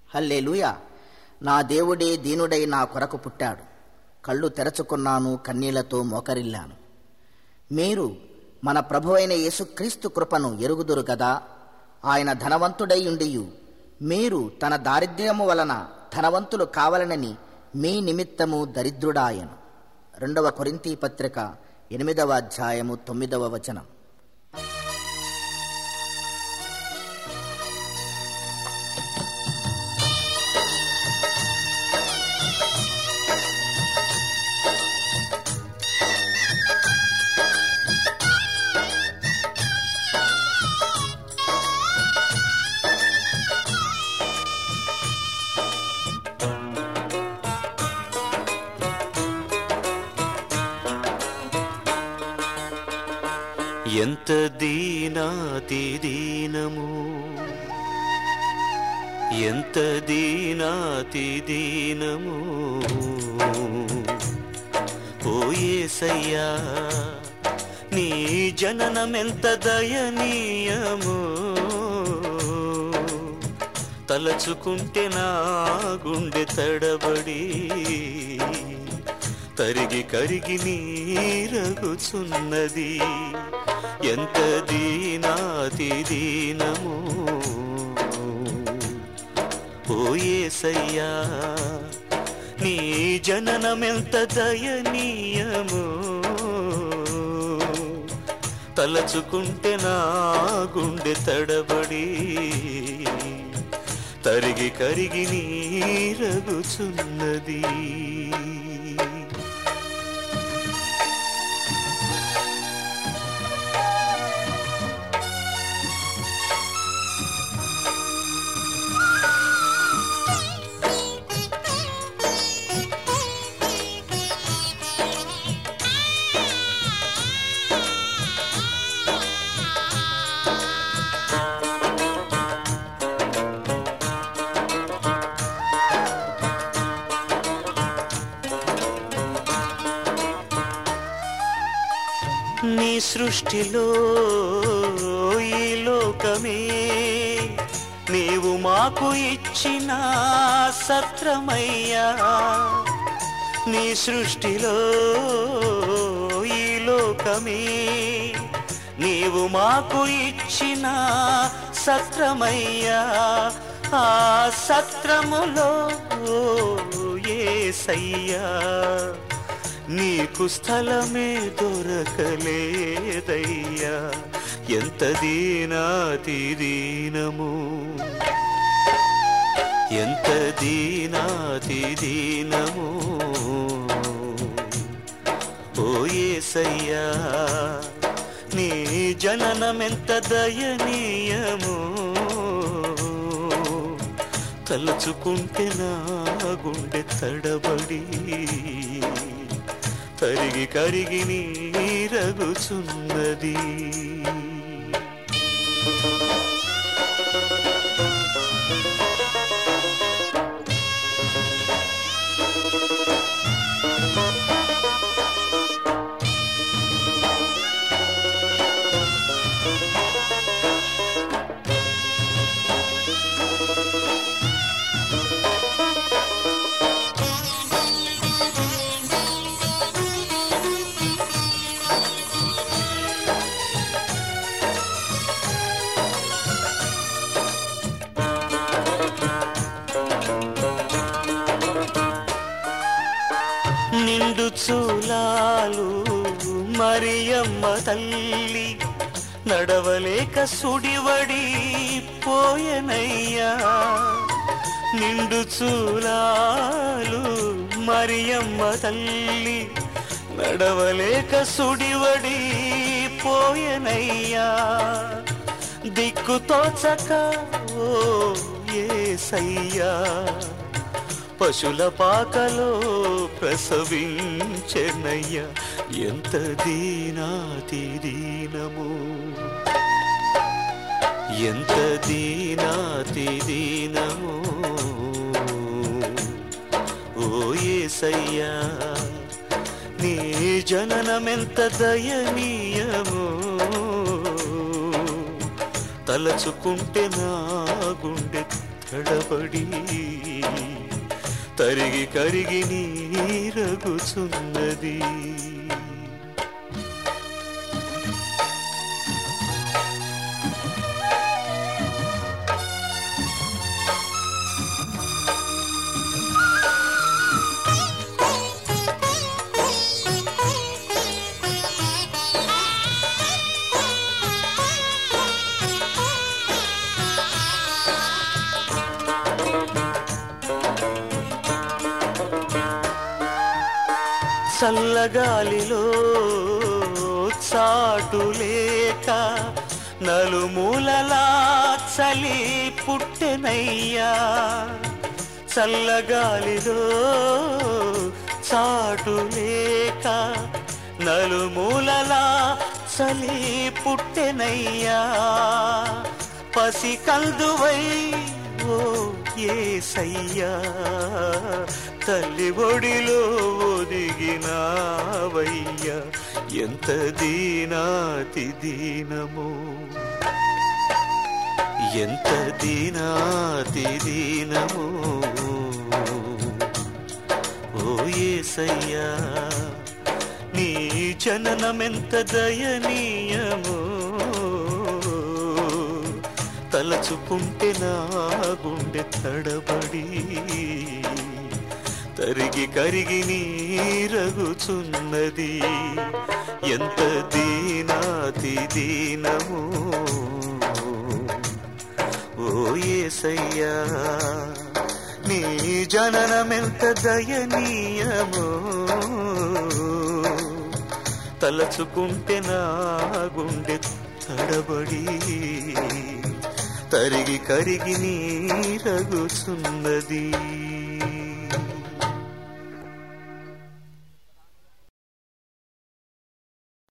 హల్లెలూయా నా దేవుడే దీనుడై నా కొరకు పుట్టాడు కళ్ళు తెరచుకున్నాను కన్నీళ్లతో మోకరిల్లాను మీరు మన ప్రభువైన యేసుక్రీస్తు కృపను ఎరుగుదురు గదా ఆయన ధనవంతుడై ఉండియు మీరు తన దారిద్ర్యము వలన ధనవంతులు కావాలనని మీ నిమిత్తము దరిద్రుడాయను రెండవ కొరింథీ పత్రిక ఎనిమిదవ అధ్యాయము తొమ్మిదవ వచనం ఎంత దీనాతి దీనము ఎంత దీనాతి దీనము పోయేసయ్యా నీ జననమెంత దయనీయము తలచుకుంటే నా గుండె తడబడి తరిగి కరిగి నీరగుచున్నది ఎంత దీనాతి దీనము పోయేసయ్యా నీ జననమెంత దయనీయము తలచుకుంటే నా గుండె తడబడి తరిగి కరిగి నీరగుచున్నది నీ సృష్టిలో ఈ లోకమే నీవు మాకు ఇచ్చిన సత్రమయ్యా నీ సృష్టిలో ఈ లోకమే నీవు మాకు ఇచ్చిన సత్రమయ్యా ఆ సత్రములో ఏసయ్యా నీకు స్థలమే దొరకలేదయ్యా ఎంత దీనాతి దీనము ఎంత దీనాతి దీనము ఓయేసయ్యా నీ జననమెంత దయనీయము తలుచుకుంటే నా గుండె తడబడి కరిగి కరిగి నీరగుచున్నది నిండు చూలాలు మరియమ్మ తల్లి నడవలేక సుడివడి పోయనయ్యా నిండు చూలాలు మరియమ్మ తల్లి నడవలేక సుడివడి పోయనయ్యా దిక్కు తోచక ఓ ఏసయ్యా పశుల పాకలో ప్రసవించెనయ్య ఎంత దీనాతి దీనము ఎంత దీనాతి దీనము ఓ ఏసయ్యా నీ జననమెంత దయనీయము తలచుకుంటే నా గుండె తడబడి తరిగి కరిగి నీరగుచున్నది చల్లగాలిలో చాటు లేక నలుమూలలా చలి పుట్టెనయ్యా చల్లగాలిలో చాటు లేక నలుమూలలా చలి పుట్టెనయ్యా పసి కల్దువై ఓ ఏసయ్యా తల్లి ఒడిలో ఒదిగినావయ్యా ఎంత దీనాతి దీనమో ఎంత దీనాతి దీనమో ఓ ఏసయ్యా నీ జననమెంత దయనీయమో తలచుకుంటే నా గుండె తడబడి తరిగి కరిగి నీరగుచున్నది ఎంత దీనాతి దీనము ఓ ఏసయ్యా నీ జననమెంత దయనీయమో తలచుకుంటే నా గుండె తడబడి తరిగి కరిగి నీరగుచున్నది